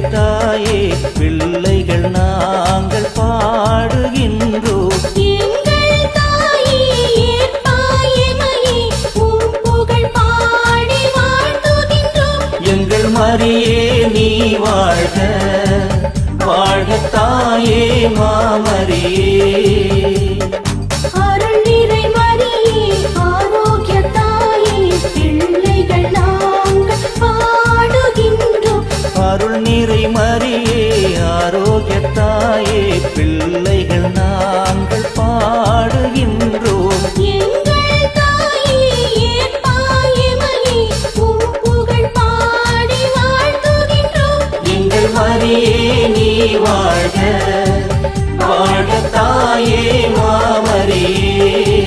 தாயே பிள்ளைகள் நாங்கள் பாடுகின்றோம் எங்கள் தாயே ஏற்பாயமையே உம் புகழ் பாடி வாழ்த்துகின்றோம் எங்கள் மரியே நீ வாழ்க வாழ்க தாயே மாமரியே அருள் நிறை மரியே ஆரோக்கிய தாயே பிள்ளைகள் நாங்கள் பாடுகின்றோம் அருள் நிறை மரியே ஆரோக்கிய தாயே பிள்ளைகள் நாங்கள் பாடுகின்றோம் எங்கள் தாயே ஏற்பாயமையே உம் புகழ் பாடி வாழ்த்துகின்றோம் எங்கள் மரியே நீ வாழ்க வாழ்க தாயே மாமரியே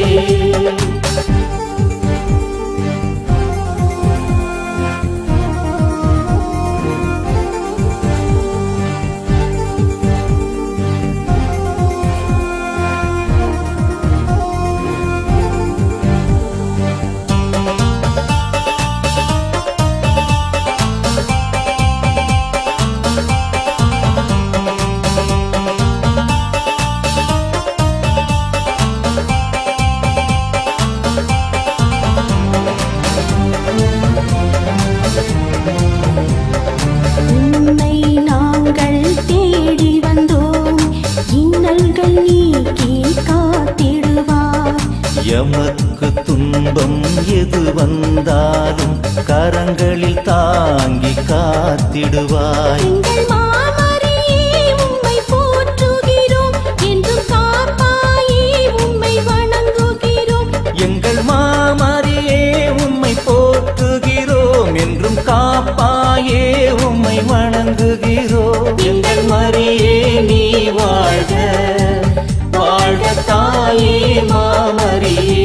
உன்னை நாங்கள் தேடி வந்தோம் இன்னல்கள் நீக்கி காத்திடுவார் எமக்கு துன்பம் எது வந்தாலும் கரங்களில் தாங்கி காத்திடுவாய் எங்கள் மாமரியே உம்மை போற்றுகிறோம் என்றும் காப்பாயே உம்மை வணங்குகிறோம் எங்கள் மாமரியே உம்மை போற்றுகிறோம் என்றும் காப்பாயே உம்மை வணங்குகிறோம் எங்கள் மரியே நீ வாழ்க வாழ்க தாயே மாமரியே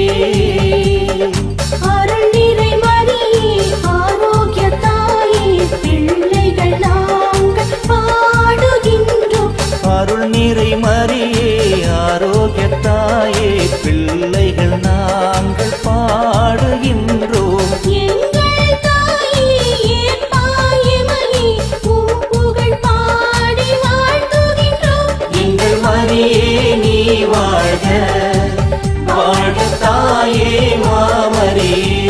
அருள் நிறை மரியே ஆரோக்கிய தாயே பிள்ளைகள் நாங்கள் பாடுகின்றோம் அருள் நிறை மரியே ஆரோக்கிய தாயே பிள்ளைகள் நாங்கள் பாடுகின்றோம் எங்கள் தாயே ஏற்பாயமையே உம் புகழ் பாடி வாழ்த்துகின்றோம் எங்கள் மரியே நீ வாழ்க வாழ்க தாயே மாமரியே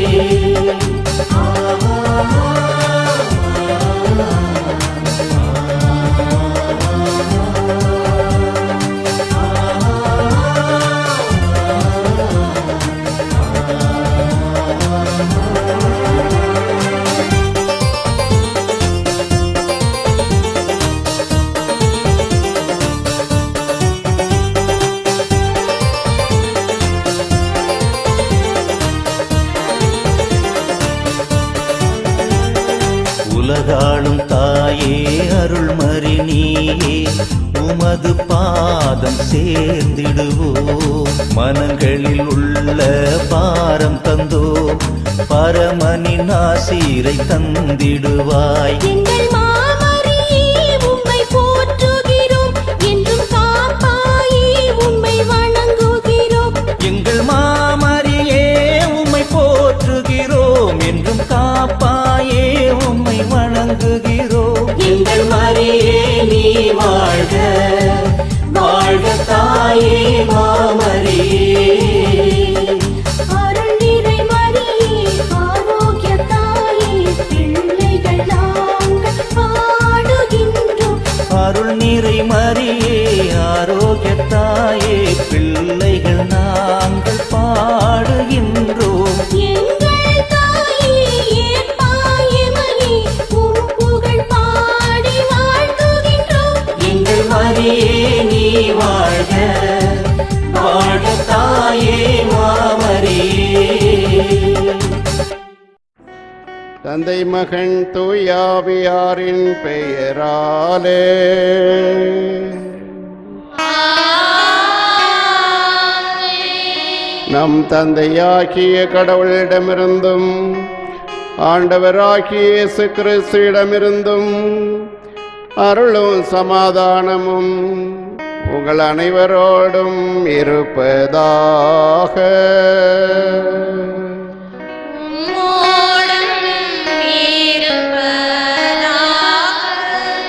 உலகாளும் தாயே அருள்மறி நீயே உமது பாதம் சேர்ந்திடுவோம் மனங்களில் உள்ள பாரம் தந்தோ பரமனின் ஆசீரை தந்திடுவாய் எங்கள் மாமரியே உம்மை போற்றுகிறோம் என்றும் காப்பாயே உம்மை வணங்குகிறோம் எங்கள் மாமரியே உம்மை போற்றுகிறோம் என்றும் காப்பாயே உம்மை வணங்குகிறோம் எங்கள் மரியே நீ வாழ்க வாழ்க தாயே மாமரியே அருள் நிறை மரியே ஆரோக்கிய தாயே பிள்ளைகள் நாங்கள் பாடுகின்றோம் அருள் நிறை மரியே ஆரோக்கிய தாயே பிள்ளைகள் நாங்கள் பாடுகின்றோம் எங்கள் தாயே ஏற்பாயமையே உம் புகழ் பாடி வாழ்த்துகின்றோம் எங்கள் மரியே நீ வாழ்க வாழ்க தாயே மாமரியே தந்தை மகன் தூயாவியாரின் பெயராலே நம் தந்தையாகிய கடவுளிடமிருந்தும் ஆண்டவராகிய இயேசு கிறிஸ்துவிடமிருந்தும் அருளும் சமாதானமும் உங்கள் அனைவரோடும் இருப்பதாக உம்மோடும் இருப்பதாக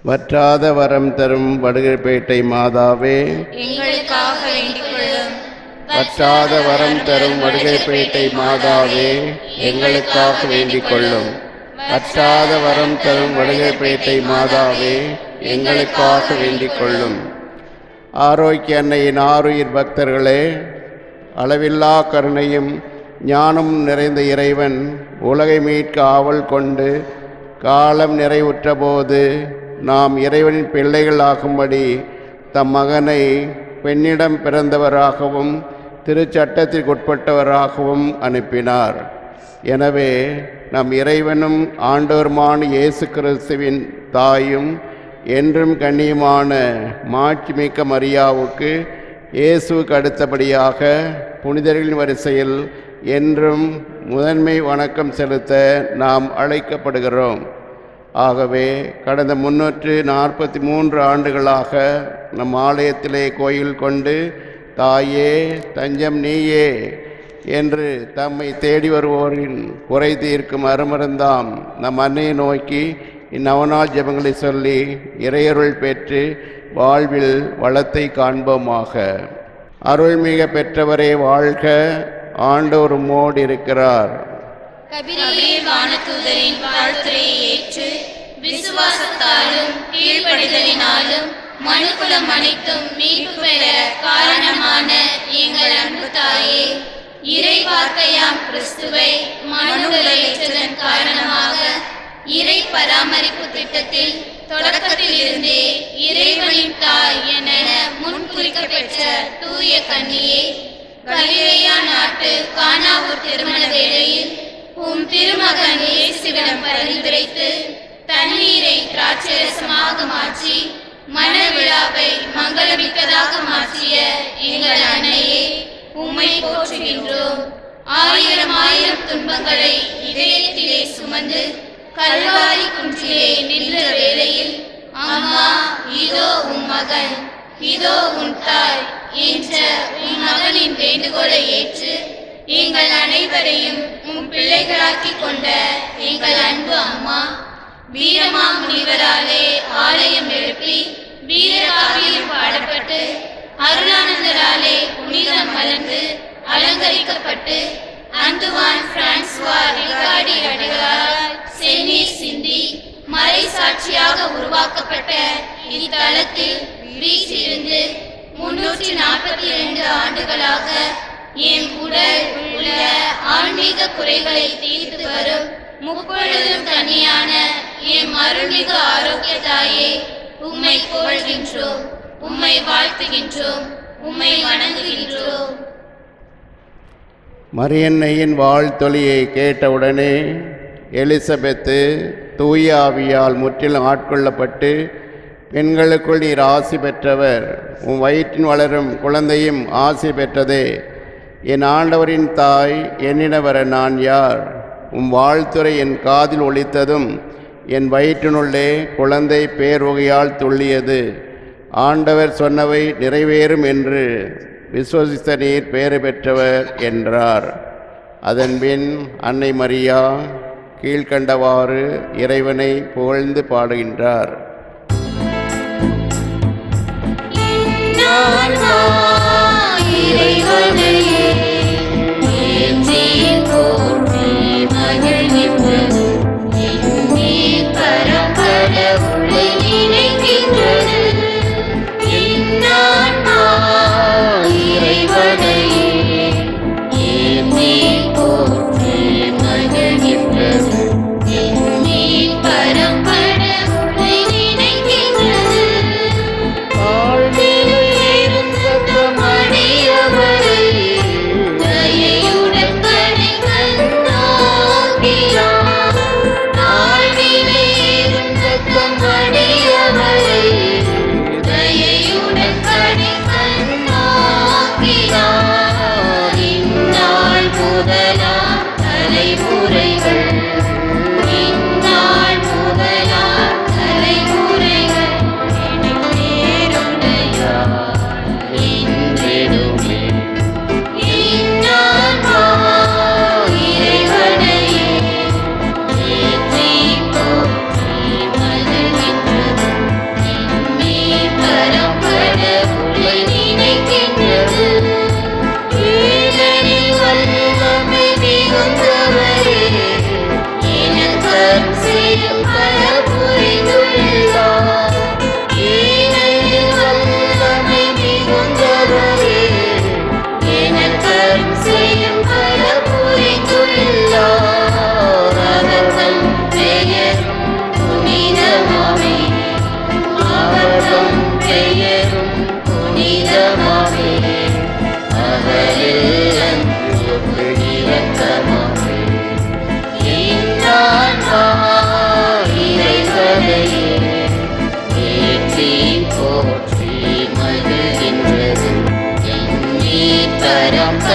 வற்றாத வரம் தரும் வடுகர்பேட்டை மாதாவே எங்களுக்காக வேண்டிக் கொள்ளும் வற்றாத வரம் தரும் வடுகைப்பேட்டை மாதாவே எங்களுக்காக வேண்டிக் கொள்ளும் வற்றாத வரம் தரும் வடுகைப்பேட்டை மாதாவே எங்களுக்காக வேண்டிக் கொள்ளும் ஆரோக்கிய அன்னையின் ஆருயிர் பக்தர்களே அளவில்லா கருணையும் ஞானம் நிறைந்த இறைவன் உலகை மீட்க ஆவல் கொண்டு காலம் நிறைவுற்றபோது நாம் இறைவனின் பிள்ளைகள் ஆகும்படி தம் மகனை பெண்ணிடம் பிறந்தவராகவும் திருச்சட்டத்திற்குட்பட்டவராகவும் அனுப்பினார் எனவே நம் இறைவனும் ஆண்டவருமான இயேசு கிறிஸ்துவின் தாயும் என்றும் கண்ணியமான மாட்சிமிக்க மரியாவுக்கு இயேசுவுக்கு அடுத்தபடியாக புனிதர்களின் வரிசையில் என்றும் முதன்மை வணக்கம் செலுத்த நாம் அழைக்கப்படுகிறோம் ஆகவே கடந்த முன்னூற்று நாற்பத்தி மூன்று ஆண்டுகளாக நம் ஆலயத்திலே கோயில் கொண்டு தாயே தஞ்சம் நீயே என்று தம்மை தேடி வருவோரின் குறை தீர்க்கும் அருமருந்தாம் நம் அன்னையை நோக்கி இந்நவநாள் ஜெபங்களை சொல்லி இறையருள் பெற்று வாழ்வில் வளத்தை காண்போமாக அருள்மிக பெற்றவரே வாழ்க ஆண்டோர் உம்மோடு இருக்கிறார் கபிரியல் வானதூதரின் வாழ்த்துரையை ஏற்று விசுவாசத்தாலும் கீழ்ப்படிதலினாலும் மனுக்குலம் அனைத்தும் மீட்பு பெற காரணமான எங்கள் அன்பு தாயே இறை வார்த்தையாம் கிறிஸ்துவை மனுதலை ஏற்றதன் காரணமாக இறை பராமரிப்பு திட்டத்தில் தொடக்கத்தில் இருந்தே இறைவனின் தாய் என முன் குறிக்கப்பெற்ற தூய கன்னியே கலிலேயா நாட்டு கானாவூர் திருமண வேளையில் உம் திருமகன் இயேசுவிடம் பரிந்துரைத்து தண்ணீரை திராட்சரசமாக மாற்றி மண விழாவை மங்களமிக்கதாக மாற்றிய எங்கள் அன்னையே உம்மை போற்றுகின்றோம் ஆயிரம் ஆயிரம் துன்பங்களை இதயத்திலே சுமந்து கல்வாரி குன்றிலே நின்ற வேளையில் அம்மா இதோ உன் மகன் இதோ உன் தாய் என்ற உன் மகனின் வேண்டுகோளை ஏற்று எங்கள் அனைவரையும் உம் பிள்ளைகளாக்கிக் கொண்ட எங்கள் அன்பு அம்மா வீரமா முனிவராலே ஆலயம் எழுப்பி வீரகாவியம் பாடப்பட்டு அருளானந்தராலே புனிதம் மலர்ந்து அலங்கரிக்கப்பட்டு அந்துவான் பிரான்சுவா ரிகார்டி அடிகளால் செந்நீர் சிந்தி மறை சாட்சியாக உருவாக்கப்பட்ட இத்தலத்தில் வீற்றிருந்து முன்னூற்றி நாற்பத்தி இரண்டு ஆண்டுகளாக என் உடல் உள்ள ஆன்மீக குறைகளை தீர்த்து வரும் முப்பொழுதும் தனியான என் அருள்மிகு ஆரோக்கிய தாயே உம்மை புகழ்கின்றோம் உம்மை வாழ்த்துகின்றோம் உம்மை வணங்குகின்றோம் மரியன்னையின் வாழ்த்தொலியை கேட்டவுடனே எலிசபெத்து தூய ஆவியால் முற்றிலும் ஆட்கொள்ளப்பட்டு பெண்களுக்குள் நீர் ஆசி பெற்றவர் உன் வயிற்றின் வளரும் குழந்தையும் ஆசி பெற்றதே என் ஆண்டவரின் தாய் என்னிடம் வர நான் யார் உம் வாழ்த்துரை என் காதில் ஒலித்ததும் என் வயிற்றினுள்ளே குழந்தை பேர்வகையால் துள்ளியது ஆண்டவர் சொன்னவை நிறைவேறும் என்று விஸ்வசித்த நீர் பேறு பெற்றவர் என்றார் அதன்பின் அன்னை மரியா கீழ்க்கண்டவாறு இறைவனை புகழ்ந்து பாடுகின்றார் இறைவனையே ஏற்றி போற்றி மகிழ்கின்றது எண்ணி பரம்பரவுளை நினைக்கின்றது இன்னான்மா இறைவனையே ஏற்றி போற்றி மகிழ்கின்றது எண்ணி பரம்பரவுளை நினைக்கின்றது தாழ்மையில் இருந்த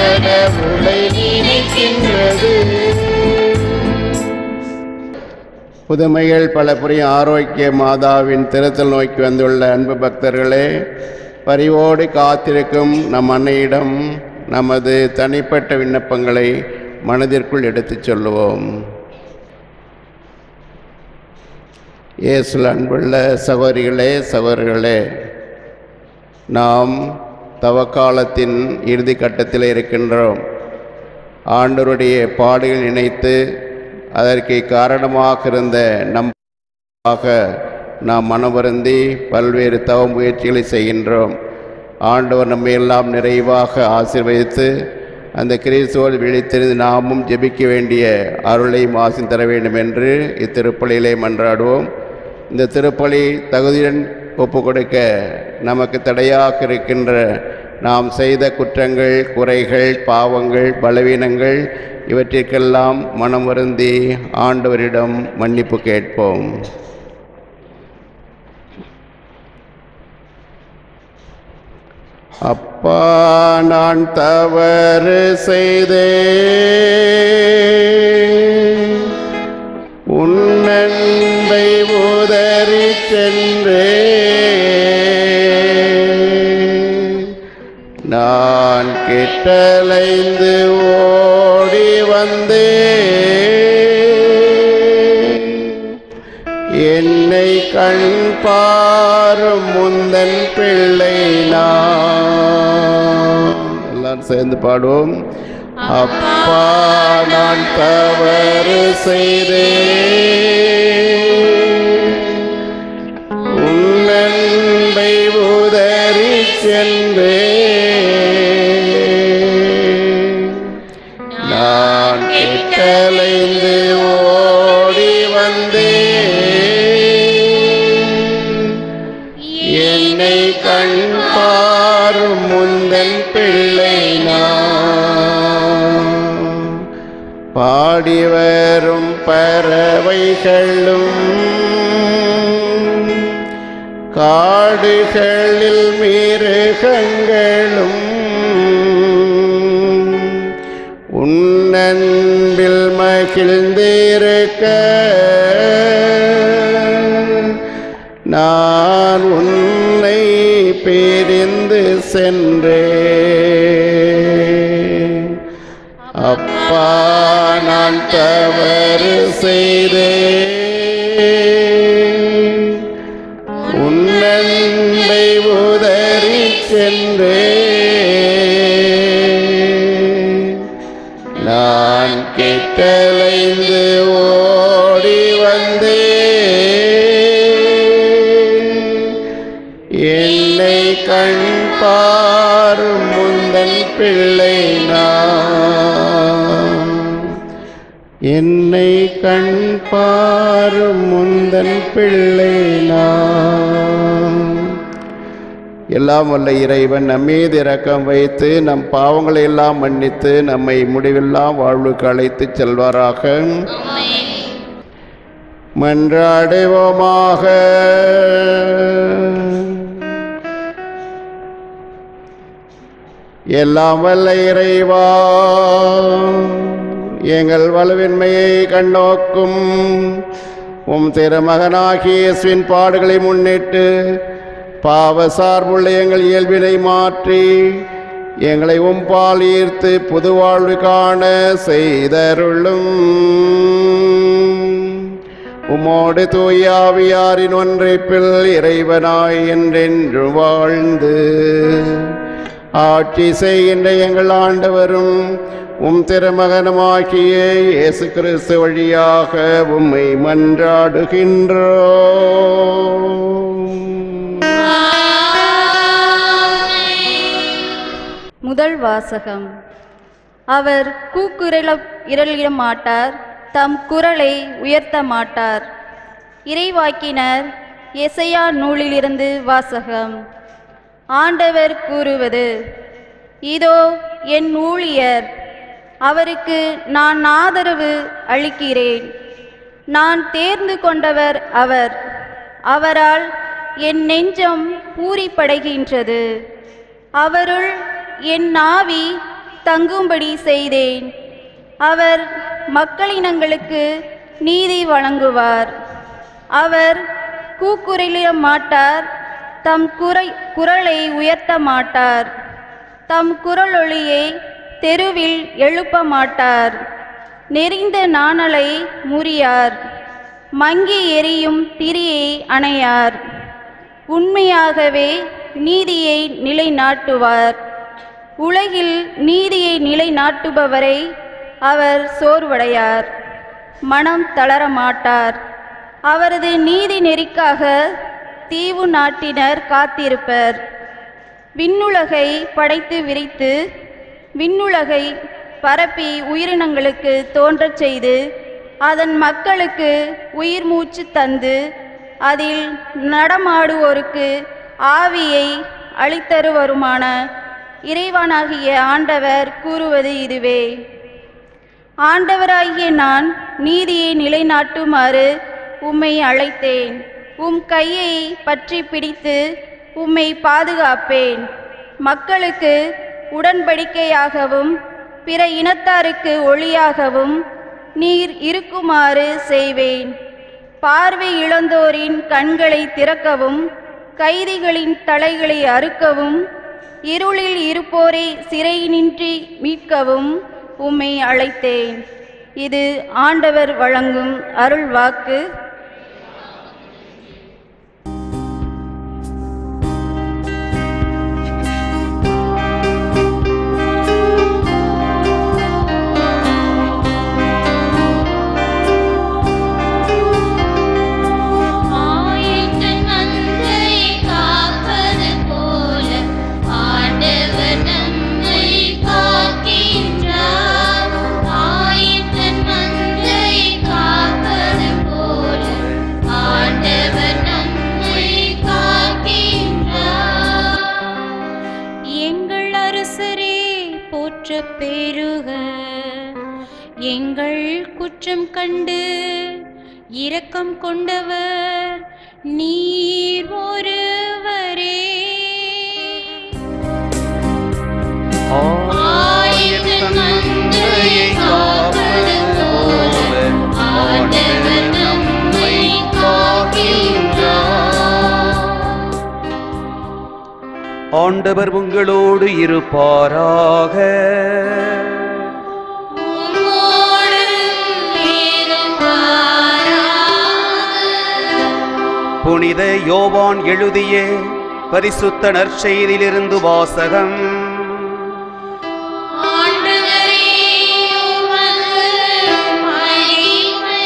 கடவுளை நினைக்கின்றது புதுமைகள் பல புரியும் ஆரோக்கிய மாதாவின் திருத்தல் நோக்கி வந்துள்ள அன்பு பக்தர்களே பரிவோடு காத்திருக்கும் நம் அன்னையிடம் நமது தனிப்பட்ட விண்ணப்பங்களை மனதிற்குள் எடுத்துச் சொல்லுவோம் இயேசுல அன்புள்ள சகோதரிகளே சகோதரர்களே நாம் தவக்காலத்தின் இறுதி கட்டத்தில் இருக்கின்றோம் ஆண்டவருடைய பாடுகள் நினைத்து அதற்கு காரணமாக இருந்த நம் நாம் மனவருந்தி பல்வேறு தவ முயற்சிகளை செய்கின்றோம் ஆண்டவர் நம்மை எல்லாம் நிறைவாக ஆசீர்வதித்து அந்த கிறிஸ்துவோடு விழித்திருந்து நாமும் ஜெபிக்க வேண்டிய அருளையும் ஆசின் தர வேண்டும் என்று இத்திருப்பலியிலே மன்றாடுவோம் இந்த திருப்பலி தகுதியுடன் ஒப்பு கொடுக்க நமக்கு தடையாக இருக்கின்ற நாம் செய்த குற்றங்கள் குறைகள் பாவங்கள் பலவீனங்கள் இவற்றிற்கெல்லாம் மனம் வருந்தி ஆண்டவரிடம் மன்னிப்பு கேட்போம் அப்பா நான் தவறு செய்தேன் உன் அன்பை உதறி சென்றே நான் கிட்டலைந்து ஓடி வந்தேன் என்னை கண் பாரும் முந்தன் பிள்ளை நான் எல்லாரும் சேர்ந்து பாடுவோம் அப்பா நான் தவறு செய்தேன் உன் அன்பை உதறி சென்றேன் நான் கெட்டலைந்து ஓடி வந்தேன் என்னை கண் பாரும் முந்தன் பிள்ளை நான் பாடி வரும் பறவைகளும் காடுகளில் மிருகங்களும் உன்னன்பில் மகிழ்ந்திருக்க நான் உன்னை பிரிந்து சென்றேன் அப்பா நான் தவறு செய்தேன் உன்னன்பை உதறி சென்றேன் நான் கெட்டலைந்து ஓடி வந்தேன் என்னை கண் பாரும் முந்தன் பிள்ளை நான் என்னை கண் பாரும் முந்தன் பிள்ளை நான் எல்லாம் வல்ல இறைவன் நம் மீது இரக்கம் வைத்து நம் பாவங்களை எல்லாம் மன்னித்து நம்மை முடிவெல்லாம் வாழ்வுக்கு அழைத்துச் செல்வாராக மன்றாடுவோமாக எல்லாம் வல்ல இறைவா எங்கள் வலுவின்மையை கண்ணோக்கும் உம் திருமகனாகிய இயேசுவின் பாடுகளை முன்னிட்டு பாவ சார்புள்ள எங்கள் இயல்பினை மாற்றி எங்களை உம்பால் ஈர்த்து புது வாழ்வு காண செய்தருளும் உமோடு தூயாவியாரின் ஒன்றைப்பில் இறைவனாய் என்றென்று வாழ்ந்து ஆட்சி செய்கின்ற எங்கள் ஆண்டவரும் உம் திருமகனுமாகிய இயேசு கிறிஸ்து வழியாக உம்மை மன்றாடுகின்றோம் முதல் வாசகம் அவர் கூக்குரல இரளிட மாட்டார் தம் குரலை உயர்த்த மாட்டார் இறைவாக்கினர் எசையா நூலிலிருந்து வாசகம் ஆண்டவர் கூறுவது இதோ என் ஊழியர் அவருக்கு நான் ஆதரவு அளிக்கிறேன் நான் தேர்ந்து கொண்டவர் அவர் அவரால் என் நெஞ்சம் பூரிப்படைகின்றது அவருள் என் ஆவி தங்கும்படி செய்தேன் அவர் மக்களினங்களுக்கு நீதி வழங்குவார் அவர் கூக்குரலிட மாட்டார் தம் குறை குரலை உயர்த்த மாட்டார் தம் குரலொளியை தெருவில் எழுப்ப மாட்டார் நெறிந்த நாணலை முறியார் மங்கி எரியும் திரியை அணையார் உண்மையாகவே நீதியை நிலைநாட்டுவார் உலகில் நீதியை நிலைநாட்டுபவரை அவர் சோர்வடையார் மனம் தளர மாட்டார் அவரது நீதி நெறிக்காக தீவு நாட்டினர் காத்திருப்பர் விண்ணுலகை படைத்து விரித்து விண்ணுலகை பரப்பி உயிரினங்களுக்கு தோன்றச் செய்து அதன் மக்களுக்கு உயிர் மூச்சு தந்து அதில் நடமாடுவோருக்கு ஆவியை அளித்தருவருமான இறைவனாகிய ஆண்டவர் கூறுவது இதுவே ஆண்டவராகிய நான் நீதியை நிலைநாட்டுமாறு உம்மை அழைத்தேன் உம் கையை பற்றி பிடித்து உம்மை பாதுகாப்பேன் மக்களுக்கு உடன்படிக்கையாகவும் பிற இனத்தாருக்கு ஒளியாகவும் நீர் இருக்குமாறு செய்வேன் பார்வை இழந்தோரின் கண்களை திறக்கவும் கைதிகளின் தலைகளை அறுக்கவும் இருளில் இருப்போரை சிறையினின்றி மீட்கவும் உம்மை அழைத்தேன் இது ஆண்டவர் வழங்கும் அருள் வாக்கு ஆயத்தன் மந்தை காப்பது போல ஆண்டவர் நம்மை காக்கின்றார் ஆயத்தன் மந்தை காப்பது போல ஆண்டவர் நம்மை காக்கின்றார் எங்கள் அரசரே போற்ற பெருக எங்கள் குற்றம் கண்டு இரக்கம் கொண்டவர் நீர் ஒருவரே ஆயத்தன் மந்தை காப்பது போல ஆண்டவர் நம்மை காக்கின்றார் ஆண்டவர் உங்களோடு இருப்பாராக உம்மோடு இருப்பாராக. புனித யோவான் எழுதிய பரிசுத்த நற்செய்தியிலிருந்து வாசகம் ஆண்டவரே, உமக்கு மகிமை.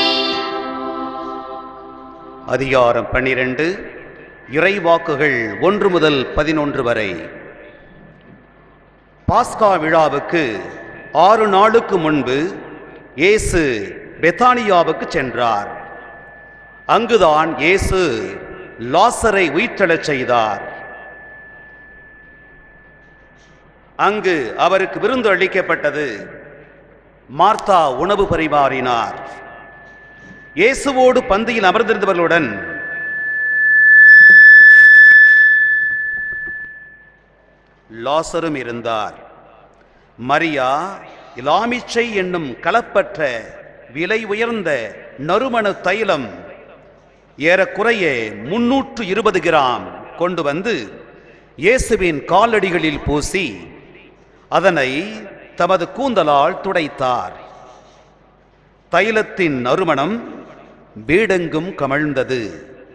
அதிகாரம் பன்னிரண்டு இறைவாக்குகள் ஒன்று முதல் பதினொன்று வரை பாஸ்கா விழாவுக்கு ஆறு நாளுக்கு முன்பு இயேசு பெத்தானியாவுக்கு சென்றார் அங்குதான் இயேசு லாசரை உயிர்த்தெழச் செய்தார் அங்கு அவருக்கு விருந்து அளிக்கப்பட்டது மார்த்தா உணவு பரிமாறினார் இயேசுவோடு பந்தியில் அமர்ந்திருந்தவர்களுடன் லாசரும் இருந்தார் மரியா இலாமிச்சை என்னும் கலப்பற்ற விலை உயர்ந்த நறுமண தைலம் ஏறக்குறைய முன்னூற்று இருபது கிராம் கொண்டு வந்து இயேசுவின் காலடிகளில் பூசி அதனை தமது கூந்தலால் துடைத்தார் தைலத்தின் நறுமணம் வீடெங்கும் கமழ்ந்தது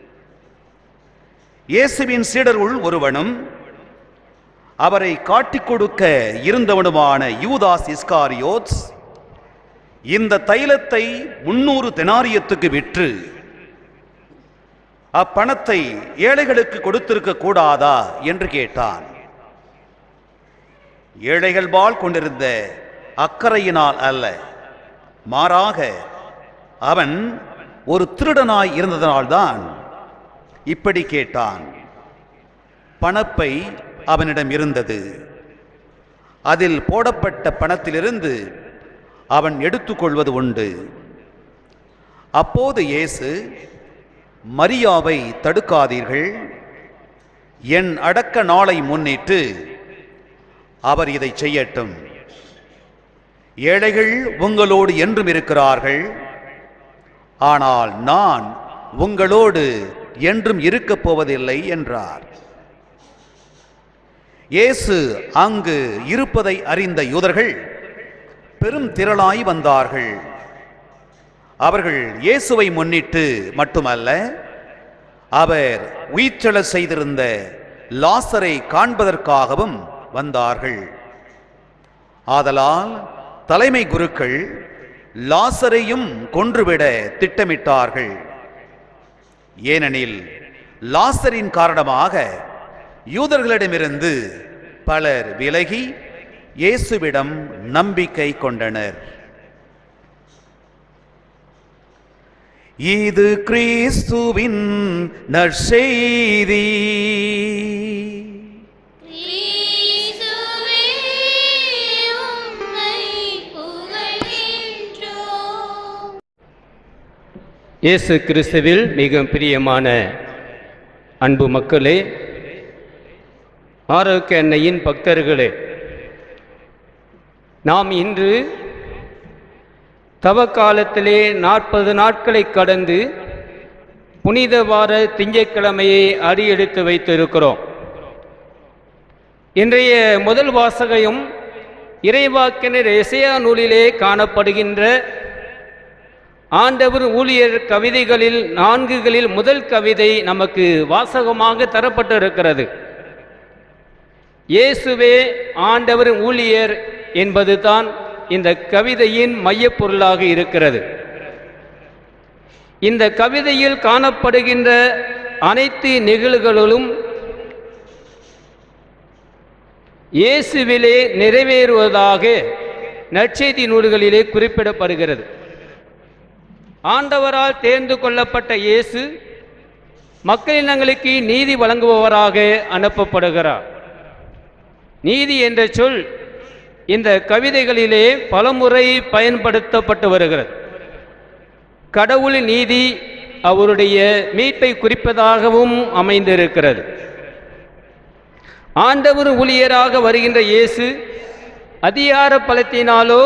இயேசுவின் சீடருள் ஒருவனும் அவரை காட்டிக் கொடுக்க இருந்தவனுமான யூதாஸ் இஸ்காரியோத்ஸ் இந்த தைலத்தை முன்னூறு தெனாரியத்துக்கு விற்று அப்பணத்தை ஏழைகளுக்கு கொடுத்திருக்க கூடாதா என்று கேட்டான் ஏழைகள் பால் கொண்டிருந்த அக்கறையினால் அல்ல மாறாக அவன் ஒரு திருடனாய் இருந்ததனால்தான் இப்படி கேட்டான் பணப்பை அவனிடம் இருந்தது அதில் போடப்பட்ட பணத்திலிருந்து அவன் எடுத்துக்கொள்வது உண்டு அப்போது இயேசு மரியாவை தடுக்காதீர்கள் என் அடக்க நாளை முன்னிட்டு அவர் இதை செய்யட்டும் ஏழைகள் உங்களோடு என்றும் இருக்கிறார்கள் ஆனால் நான் உங்களோடு என்றும் இருக்கப் போவதில்லை என்றார் இயேசு அங்கு இருப்பதை அறிந்த யூதர்கள் பெரும் திரளாய் வந்தார்கள் அவர்கள் இயேசுவை முன்னிட்டு மட்டுமல்ல அவர் உயிர்ச்செழ செய்திருந்த லாசரை காண்பதற்காகவும் வந்தார்கள் ஆதலால் தலைமை குருக்கள் லாசரையும் கொன்றுவிட திட்டமிட்டார்கள் ஏனெனில் லாசரின் காரணமாக யூதர்களிடமிருந்து பலர் விலகி இயேசுவிடம் நம்பிக்கை கொண்டனர் இது கிறிஸ்துவின் நற்செய்தி கிறிஸ்துவே உம்மை புகழ்கின்றோம் இயேசு கிறிஸ்துவில் மிக பிரியமான அன்பு மக்களே ஆரோக்கிய அன்னையின் பக்தர்களே நாம் இன்று தவக்காலத்திலே நாற்பது நாட்களை கடந்து புனித வார திங்கட்கிழமையை அடியெடுத்து வைத்திருக்கிறோம் இன்றைய முதல் வாசகையும் இறைவாக்கினர் எசையா நூலிலே காணப்படுகின்ற ஆண்டவர் ஊழியர் கவிதைகளில் நான்குகளில் முதல் கவிதை நமக்கு வாசகமாக தரப்பட்டிருக்கிறது இயேசுவே ஆண்டவர் ஊழியர் என்பதுதான் இந்த கவிதையின் மையப்பொருளாக இருக்கிறது இந்த கவிதையில் காணப்படுகின்ற அனைத்து நிகழ்வுகளிலும் இயேசுவிலே நிறைவேறுவதாக நற்செய்தி நூல்களிலே குறிப்பிடப்படுகிறது ஆண்டவரால் தேர்ந்து கொள்ளப்பட்ட இயேசு மக்களினங்களுக்கு நீதி வழங்குபவராக அனுப்பப்படுகிறார் நீதி என்ற சொல் இந்த கவிதைகளிலே பலமுறை பயன்படுத்தப்பட்டு வருகிறது கடவுளின் நீதி அவருடைய மீட்பை குறிப்பதாகவும் அமைந்திருக்கிறது ஆண்டவர் ஊழியராக வருகின்ற இயேசு அதிகார பலத்தினாலோ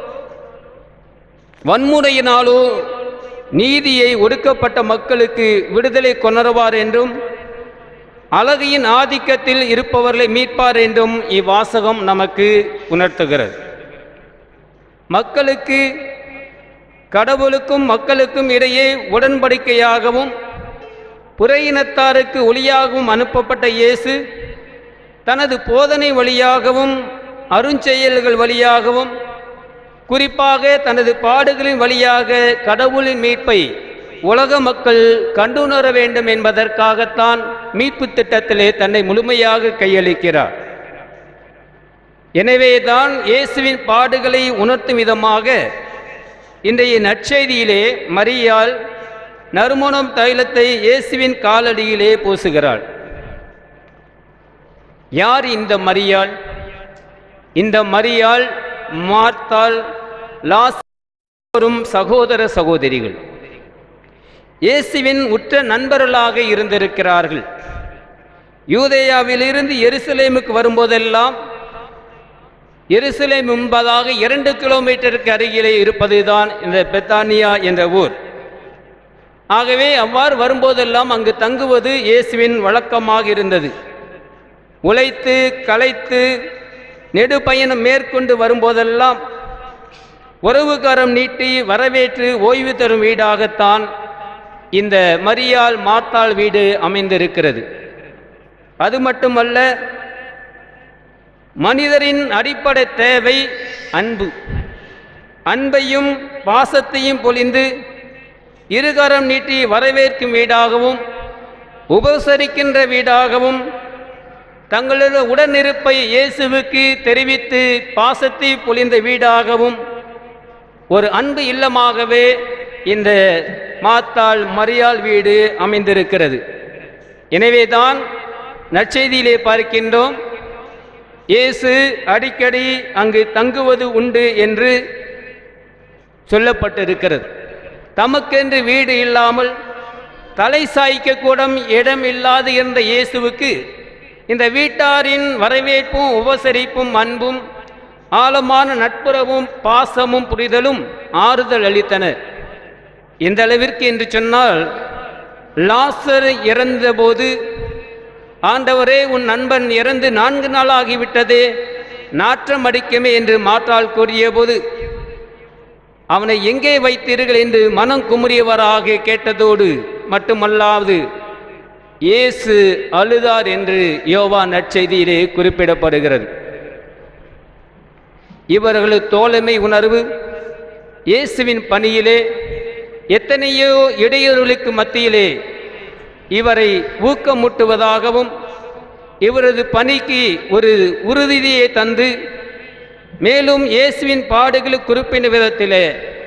வன்முறையினாலோ நீதியை ஒடுக்கப்பட்ட மக்களுக்கு விடுதலை கொணருவார் என்றும் அழகியின் ஆதிக்கத்தில் இருப்பவர்களை மீட்பார் என்றும் இவ்வாசகம் நமக்கு உணர்த்துகிறது மக்களுக்கு கடவுளுக்கும் மக்களுக்கும் இடையே உடன்படிக்கையாகவும் புற இனத்தாருக்கு ஒளியாகவும் அனுப்பப்பட்ட இயேசு தனது போதனை வழியாகவும் அருஞ்செயல்கள் வழியாகவும் குறிப்பாக தனது பாடுகளின் வழியாக கடவுளின் மீட்பை உலக மக்கள் கண்டுணர வேண்டும் என்பதற்காகத்தான் மீட்பு திட்டத்திலே தன்னை முழுமையாக கையளிக்கிறார் எனவேதான் இயேசுவின் பாடுகளை உணர்த்தும் விதமாக இன்றைய நற்செய்தியிலே மரியாள் நறுமணம் தைலத்தை இயேசுவின் காலடியிலே பூசுகிறாள் யார் இந்த மரியாள் இந்த மரியாள் மார்த்தாள் லாசரும் சகோதர சகோதரிகள் இயேசுவின் உற்ற நண்பர்களாக இருந்திருக்கிறார்கள் யூதேயாவிலிருந்து எருசலேமுக்கு வரும்போதெல்லாம் எருசலேம் என்பதாக இரண்டு கிலோமீட்டருக்கு அருகிலே இருப்பதுதான் இந்த பெத்தானியா என்ற ஊர் ஆகவே அவ்வாறு வரும்போதெல்லாம் அங்கு தங்குவது இயேசுவின் வழக்கமாக இருந்தது உழைத்து களைத்து நெடுபயணம் மேற்கொண்டு வரும்போதெல்லாம் உறவுகரம் நீட்டி வரவேற்று ஓய்வு தரும் வீடாகத்தான் இந்த மரியாள் மாத்தாள் வீடு அமைந்திருக்கிறது அது மட்டுமல்ல மனிதரின் அடிப்படை தேவை அன்பு அன்பையும் பாசத்தையும் பொழிந்து இருகரம் நீட்டி வரவேற்கும் வீடாகவும் உபசரிக்கின்ற வீடாகவும் தங்களது உடனிருப்பை இயேசுவுக்கு தெரிவித்து பாசத்தை பொழிந்த வீடாகவும் ஒரு அன்பு இல்லமாகவே இந்த மாத்தாள் மரியாள் வீடு அமைந்திருக்கிறது எனவேதான் நற்செய்தியிலே பார்க்கின்றோம் இயேசு அடிக்கடி அங்கு தங்குவது உண்டு என்று சொல்லப்பட்டிருக்கிறது தமக்கென்று வீடு இல்லாமல் தலை சாய்க்க கூடம் இடம் இல்லாது இருந்த இயேசுவுக்கு இந்த வீட்டாரின் வரவேற்பும் உபசரிப்பும் அன்பும் ஆழமான நட்புறவும் பாசமும் புரிதலும் ஆறுதல் அளித்தனர் எந்த அளவிற்கு என்று சொன்னால் லாசர் இறந்தபோது ஆண்டவரே உன் நண்பன் இறந்து நான்கு நாள் ஆகிவிட்டதே நாற்றம் அடிக்குமே என்று மாற்றால் கூறியபோது அவனை எங்கே வைத்தீர்கள் என்று மனம் குமுறியவராக கேட்டதோடு மட்டுமல்லாது இயேசு அழுதார் என்று யோவா நற்செய்தியிலே குறிப்பிடப்படுகிறது இவர்களது தோழமை உணர்வு இயேசுவின் பணியிலே எத்தனையோ இடையூறுகளுக்கு மத்தியிலே இவரை ஊக்கமூட்டுவதாகவும் இவரது பணிக்கு ஒரு உறுதியை தந்து மேலும் இயேசுவின் பாடுகளை குறிப்பிட்ட விதத்திலே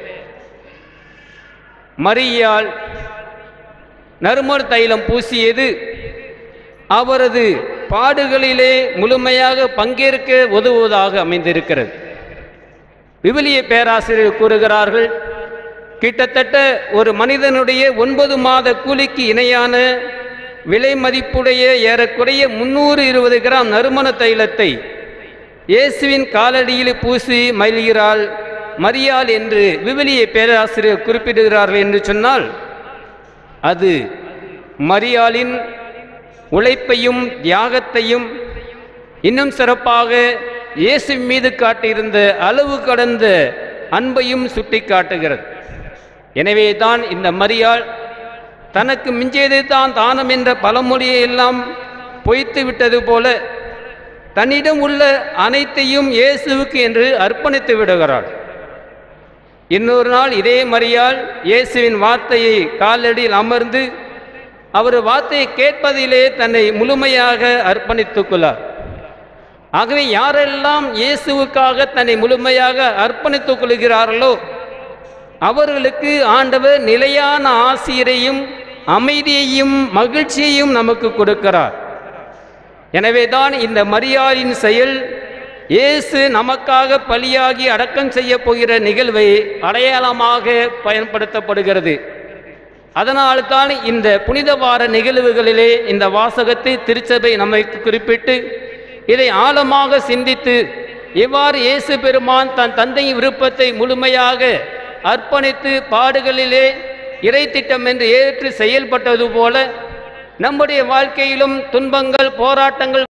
மரியாள் நறுமண தைலம் பூசியது அவரது பாடுகளிலே முழுமையாக பங்கேற்க உதவுவதாக அமைந்திருக்கிறது விவிலிய பேராசிரியர் கூறுகிறார்கள் கிட்டத்தட்ட ஒரு மனிதனுடைய ஒன்பது மாத கூலிக்கு இணையான விலை மதிப்புடைய ஏறக்குறைய முன்னூறு இருபது கிராம் நறுமண தைலத்தை இயேசுவின் காலடியில் பூசி மயில்கிறாள் மரியாள் என்று விவிலிய பேராசிரியர் குறிப்பிடுகிறார்கள் என்று சொன்னால் அது மரியாளின் உழைப்பையும் தியாகத்தையும் இன்னும் சிறப்பாக இயேசு மீது காட்டியிருந்த அளவு கடந்த அன்பையும் சுட்டி காட்டுகிறது எனவே தான் இந்த மரியாள் தனக்கு மிஞ்சியது தான் தானம் என்ற பழமொழியை எல்லாம் பொய்த்து விட்டது போல தன்னிடம் உள்ள அனைத்தையும் இயேசுவுக்கு என்று அர்ப்பணித்து விடுகிறாள் இன்னொரு நாள் இதே மரியாள் இயேசுவின் வார்த்தையை காலடியில் அமர்ந்து அவர் வார்த்தையை கேட்பதிலே தன்னை முழுமையாக அர்ப்பணித்துக் கொள்ளார் ஆகவே யாரெல்லாம் இயேசுவுக்காக தன்னை முழுமையாக அர்ப்பணித்துக் கொள்கிறார்களோ அவர்களுக்கு ஆண்டவர் நிலையான ஆசிரியரையும் அமைதியையும் மகிழ்ச்சியையும் நமக்கு கொடுக்கிறார் எனவேதான் இந்த மரியாளின் செயல் இயேசு நமக்காக பலியாகி அடக்கம் செய்ய போகிற நிகழ்வை அடையாளமாக பயன்படுத்தப்படுகிறது அதனால்தான் இந்த புனித வார நிகழ்வுகளிலே இந்த வாசகத்தை திருச்சபை நமக்கு குறிப்பிட்டு இதை ஆழமாக சிந்தித்து எவ்வாறு இயேசு பெருமான் தன் தந்தையின் விருப்பத்தை முழுமையாக அர்ப்பணித்து பாடுகளிலே இறை திட்டம் என்று ஏற்று செயல்பட்டது போல நம்முடைய வாழ்க்கையிலும் துன்பங்கள் போராட்டங்கள்